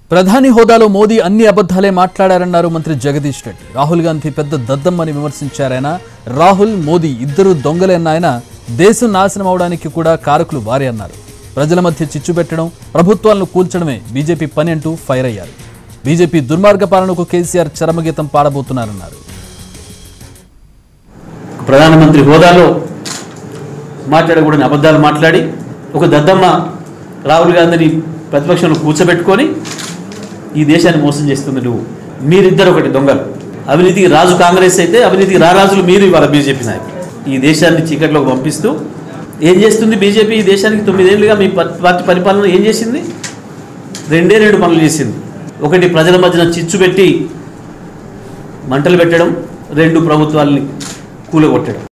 ప్రధాని హోదాలో మోదీ అన్ని అబద్ధాలే మాట్లాడారన్నారు మంత్రి జగదీష్ రెడ్డి రాహుల్ గాంధీ పెద్ద దద్దమ్మని విమర్శించారాయన రాహుల్ మోదీ ఇద్దరు దొంగలే అన్న ఆయన దేశం నాశనం అవడానికి కూడా కారకులు వారే అన్నారు ప్రజల మధ్య చిచ్చు పెట్టడం ప్రభుత్వాలను కూల్చడమే బీజేపీ పని అంటూ ఫైర్ అయ్యారు బీజేపీ దుర్మార్గ పాలనకు కేసీఆర్ చరమగీతం పాడబోతున్నారన్నారు ప్రధానమంత్రి హోదాలో మాట్లాడకూడని అబద్ధాలు మాట్లాడి ఒక దద్దమ్మ రాహుల్ గాంధీని ప్రతిపక్షంలో కూర్చోబెట్టుకొని ఈ దేశాన్ని మోసం చేస్తుంది నువ్వు మీరిద్దరు ఒకటి దొంగలు అవినీతికి రాజు కాంగ్రెస్ అయితే అవినీతికి రారాజులు మీరు ఇవాళ బీజేపీ నాయకులు ఈ దేశాన్ని చీకట్లోకి పంపిస్తూ ఏం చేస్తుంది బీజేపీ ఈ దేశానికి తొమ్మిదేళ్ళుగా మీ ప- పార్టీ పరిపాలన ఏం చేసింది రెండే రెండు పనులు చేసింది ఒకటి ప్రజల మధ్యన చిచ్చు పెట్టి మంటలు పెట్టడం రెండు ప్రభుత్వాల్ని కూలగొట్టడం